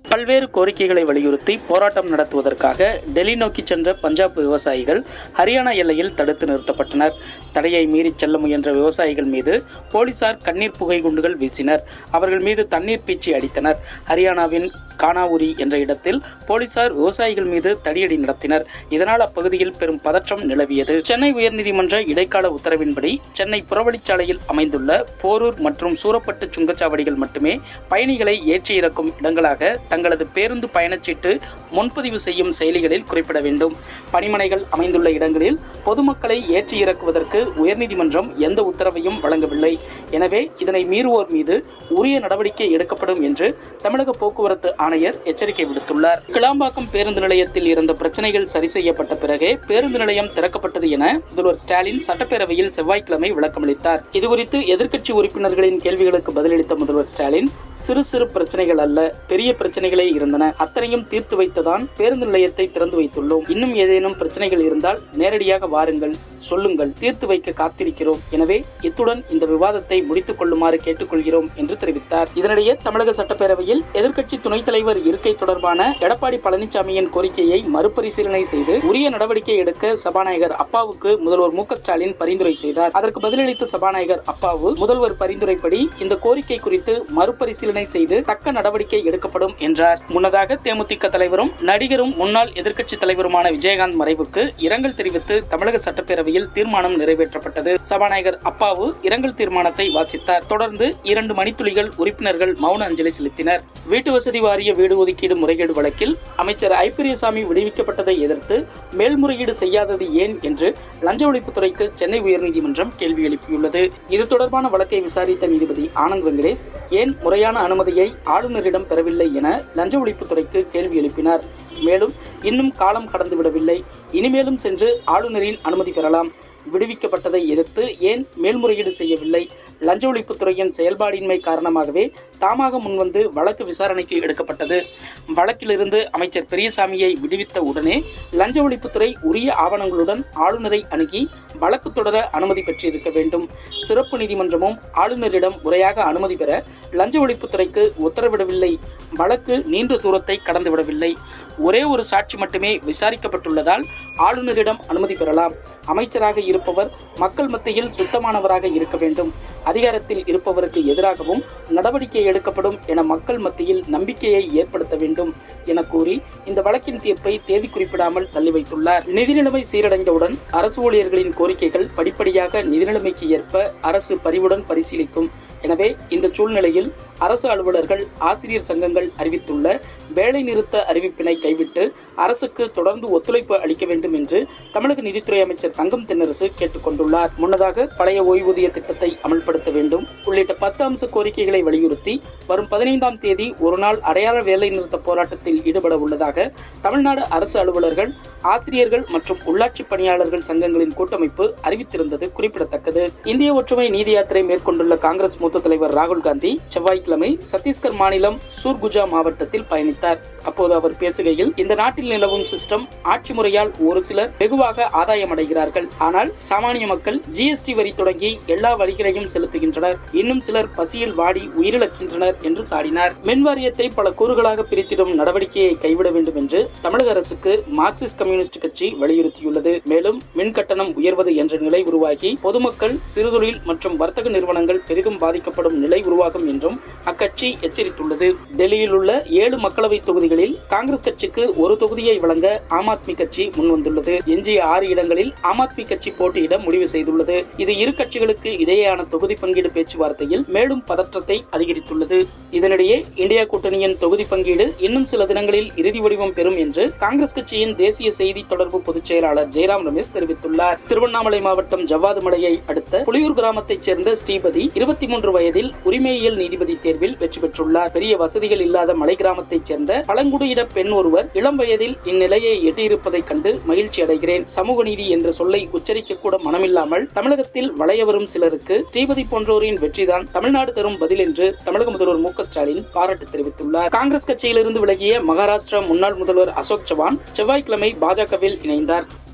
பல்வேறு கோரிக்கைகளை வலியுறுத்தி போராட்டம் நடத்துவதற்காக டெல்லி நோக்கி சென்ற பஞ்சாப் விவசாயிகள் ஹரியானா எல்லையில் தடுத்து நிறுத்தப்பட்டனர் தடையை மீறி செல்ல முயன்ற விவசாயிகள் மீது போலீசார் கண்ணீர் புகை குண்டுகள் வீசினர் அவர்கள் மீது தண்ணீர் பீச்சி அடித்தனர் ஹரியானாவின் கானாவுரி என்ற இடத்தில் போலீசார் விவசாயிகள் மீது தடியடி நடத்தினர் இதனால் அப்பகுதியில் பெரும் பதற்றம் நிலவியது சென்னை உயர்நீதிமன்ற இடைக்கால உத்தரவின்படி சென்னை புறவழிச்சாலையில் அமைந்துள்ள போரூர் மற்றும் சூரப்பட்டு சுங்கச்சாவடிகள் மட்டுமே பயணிகளை ஏற்றி இறக்கும் இடங்களாக தங்களது பேருந்து பயணச்சீட்டு முன்பதிவு செய்யும் செயலிகளில் குறிப்பிட வேண்டும் பணிமனைகள் அமைந்துள்ள இடங்களில் பொதுமக்களை ஏற்றி இறக்குவதற்கு உயர்நீதிமன்றம் எந்த உத்தரவையும் வழங்கவில்லை எனவே இதனை மீறுவோர் மீது உரிய நடவடிக்கை எடுக்கப்படும் என்று தமிழக போக்குவரத்து ஆணையர் எச்சரிக்கை விடுத்துள்ளார் கிளாம்பாக்கம் பேருந்து நிலையத்தில் இருந்த பிரச்சனைகள் சரி செய்யப்பட்ட பிறகே பேருந்து நிலையம் திறக்கப்பட்டது என முதல்வர் ஸ்டாலின் சட்டப்பேரவையில் செவ்வாய்க்கிழமை விளக்கமளித்தார் இதுகுறித்து எதிர்க்கட்சி உறுப்பினர்களின் கேள்விகளுக்கு பதிலளித்த முதல்வர் ஸ்டாலின் சிறு சிறு பிரச்சனைகள் அல்ல பெரிய பிரச்சனைகளே இருந்தன அத்தனையும் தீர்த்து வைத்துதான் பேருந்து நிலையத்தை திறந்து வைத்துள்ளோம் இன்னும் ஏதேனும் பிரச்சனைகள் இருந்தால் நேரடியாக வாருங்கள் சொல்லுங்கள் தீர்த்து வைக்க காத்திருக்கிறோம் எனவே இத்துடன் இந்த விவாதத்தை முடித்துக் கொள்ளுமாறு கேட்டுக்கொள்கிறோம் என்று தெரிவித்தார் இதனிடையே தமிழக சட்டப்பேரவையில் எதிர்க்கட்சி துணைத் தலைவர் இருக்கை தொடர்பான எடப்பாடி பழனிசாமியின் கோரிக்கையை மறுபரிசீலனை செய்து உரிய நடவடிக்கை எடுக்க சபாநாயகர் அப்பாவுக்கு முதல்வர் மு க ஸ்டாலின் பரிந்துரை செய்தார் அதற்கு பதிலளித்த சபாநாயகர் அப்பாவு முதல்வர் பரிந்துரைப்படி இந்த கோரிக்கை குறித்து மறுபரிசீலனை செய்து தக்க நடவடிக்கை எடுக்கப்படும் என்றார் முன்னதாக தேமுதிக தலைவரும் நடிகரும் முன்னாள் எதிர்க்கட்சி தலைவருமான விஜயகாந்த் மறைவுக்கு இரங்கல் தெரிவித்து தமிழக சட்டப்பேரவையில் தீர்மானம் நிறைவேற்றப்பட்டது சபாநாயகர் அப்பாவு இரங்கல் தீர்மானத்தை வாசித்தார் தொடர்ந்து இரண்டு மணித்துளிகள் உறுப்பினர்கள் மௌன அஞ்சலி செலுத்தினர் வீட்டு வசதி வாரிய வீடு ஒதுக்கீடு முறைகேடு வழக்கில் அமைச்சர் ஐப்பிரியசாமி விடுவிக்கப்பட்டதை எதிர்த்து மேல்முறையீடு செய்யாதது ஏன் என்று லஞ்ச ஒழிப்புத்துறைக்கு சென்னை உயர்நீதிமன்றம் கேள்வி எழுப்பியுள்ளது இது தொடர்பான வழக்கை விசாரித்த நீதிபதி ஆனந்த் வெங்கடேஷ் ஏன் முறையான அனுமதியை ஆளுநரிடம் பெறவில்லை என லஞ்ச ஒழிப்புத்துறைக்கு கேள்வி எழுப்பினார் மேலும் இன்னும் காலம் கடந்துவிடவில்லை இனிமேலும் சென்று ஆளுநரின் அனுமதி பெறலாம் விடுவிக்கப்பட்டதை எதிர்த்து ஏன் மேல்முறையீடு செய்யவில்லை லஞ்ச ஒழிப்புத்துறையின் செயல்பாடின்மை காரணமாகவே தாமாக முன்வந்து வழக்கு விசாரணைக்கு எடுக்கப்பட்டது வழக்கிலிருந்து அமைச்சர் பெரியசாமியை விடுவித்த உடனே லஞ்ச ஒழிப்புத்துறை உரிய ஆவணங்களுடன் ஆளுநரை அணுகி வழக்கு தொடர அனுமதி பெற்றிருக்க வேண்டும் சிறப்பு நீதிமன்றமும் ஆளுநரிடம் முறையாக அனுமதி பெற லஞ்ச ஒழிப்புத்துறைக்கு உத்தரவிடவில்லை வழக்கு நீண்ட தூரத்தை கடந்துவிடவில்லை ஒரே ஒரு சாட்சி மட்டுமே விசாரிக்கப்பட்டுள்ளதால் ஆளுநரிடம் அனுமதி பெறலாம் அமைச்சராக இருப்பவர் மக்கள் மத்தியில் சுத்தமானவராக இருக்க வேண்டும் அதிகாரத்தில் இருப்பவருக்கு எதிராகவும் நடவடிக்கை எடுக்கப்படும் என மக்கள் மத்தியில் நம்பிக்கையை ஏற்படுத்த வேண்டும் என கூறி இந்த வழக்கின் தீர்ப்பை தேதி குறிப்பிடாமல் தள்ளி வைத்துள்ளார் நிதி நிலைமை சீரடைந்தவுடன் அரசு ஊழியர்களின் கோரிக்கைகள் படிப்படியாக நிதி நிலைமைக்கு ஏற்ப அரசு பரிவுடன் பரிசீலிக்கும் எனவே இந்த சூழ்நிலையில் அரசு அலுவலர்கள் ஆசிரியர் சங்கங்கள் அறிவித்துள்ள வேலை நிறுத்த அறிவிப்பினை கைவிட்டு அரசுக்கு தொடர்ந்து ஒத்துழைப்பு அளிக்க வேண்டும் என்று தமிழக நிதித்துறை அமைச்சர் தங்கம் தென்னரசு கேட்டுக்கொண்டுள்ளார் முன்னதாக பழைய ஓய்வூதிய திட்டத்தை அமல்படுத்த வேண்டும் உள்ளிட்ட பத்து அம்ச கோரிக்கைகளை வலியுறுத்தி வரும் பதினைந்தாம் தேதி ஒருநாள் அடையாள வேலை நிறுத்த போராட்டத்தில் ஈடுபட உள்ளதாக தமிழ்நாடு அரசு அலுவலர்கள் ஆசிரியர்கள் மற்றும் உள்ளாட்சி பணியாளர்கள் சங்கங்களின் கூட்டமைப்பு அறிவித்திருந்தது குறிப்பிடத்தக்கது இந்திய ஒற்றுமை நீதி யாத்திரை மேற்கொண்டுள்ள காங்கிரஸ் மூத்த தலைவர் ராகுல் காந்தி செவ்வாய்க்கிழமை சத்தீஸ்கர் மாநிலம் சூர்குஜா மாவட்டத்தில் பயணித்தார் அப்போது அவர் பேசுகையில் இந்த நாட்டில் நிலவும் சிஸ்டம் ஆட்சி முறையால் ஒரு சிலர் வெகுவாக ஆதாயமடைகிறார்கள் ஆனால் சாமானிய மக்கள் ஜிஎஸ்டி வரி தொடங்கி எல்லா வரிகளையும் செலுத்துகின்றனர் இன்னும் சிலர் பசியில் வாடி உயிரிழக்கின்றனர் என்று சாடினார் மின் வாரியத்தை பல கூறுகளாக பிரித்திடும் நடவடிக்கையை கைவிட வேண்டும் என்று தமிழக அரசுக்கு மார்க்சிஸ்ட் கம்யூனிஸ்ட் கட்சி வலியுறுத்தியுள்ளது மேலும் மின் கட்டணம் உயர்வது என்ற நிலை உருவாகி பொதுமக்கள் சிறுதொழில் மற்றும் வர்த்தக நிறுவனங்கள் பெரிதும் பாதிக்கப்படும் நிலை உருவாகும் என்றும் அக்கட்சி எச்சரித்துள்ளது டெல்லியில் உள்ள ஏழு மக்களவை தொகுதிகளில் காங்கிரஸ் கட்சிக்கு ஒரு தொகுதியை வழங்க ஆம் ஆத்மி கட்சி முன்வந்துள்ளது எஞ்சிய ஆறு இடங்களில் ஆம் ஆத்மி கட்சி போட்டியிட முடிவு செய்துள்ளது இது இரு கட்சிகளுக்கு இடையேயான தொகுதி பங்கீடு பேச்சுவார்த்தையில் மேலும் பதற்றத்தை அதிகரித்துள்ளது இதனிடையே இந்தியா கூட்டணியின் தொகுதி பங்கீடு இன்னும் சில தினங்களில் இறுதி வடிவம் பெறும் என்று காங்கிரஸ் கட்சியின் தேசிய செய்தி தொடர்பு பொதுச் செயலாளர் ஜெயராம் ரமேஷ் தெரிவித்துள்ளார் திருவண்ணாமலை மாவட்டம் ஜவ்வாது மலையை அடுத்த புலியூர் கிராமத்தைச் சேர்ந்த ஸ்ரீபதி இருபத்தி மூன்று வயதில் உரிமையியல் நீதிபதி தேர்வில் வெற்றி பெற்றுள்ளார் பெரிய வசதிகள் இல்லாத மலை கிராமத்தைச் சேர்ந்த பழங்குடியின பெண் ஒருவர் இளம் வயதில் இந்நிலையை எட்டியிருப்பதைக் கண்டு மகிழ்ச்சி அடைகிறேன் சமூக நீதி என்ற சொல்லை உச்சரிக்க கூட மனமில்லாமல் தமிழகத்தில் வளைய வரும் சிலருக்கு ஸ்ரீபதி போன்றோரின் வெற்றிதான் தமிழ்நாடு தரும் பதில் என்று தமிழக முதல்வர் மு க ஸ்டாலின் பாராட்டு தெரிவித்துள்ளார் காங்கிரஸ் கட்சியிலிருந்து விலகிய மகாராஷ்டிரா முன்னாள் முதல்வர் அசோக் சவான் செவ்வாய்க்கிழமை பாஜகவில் இணைந்தார்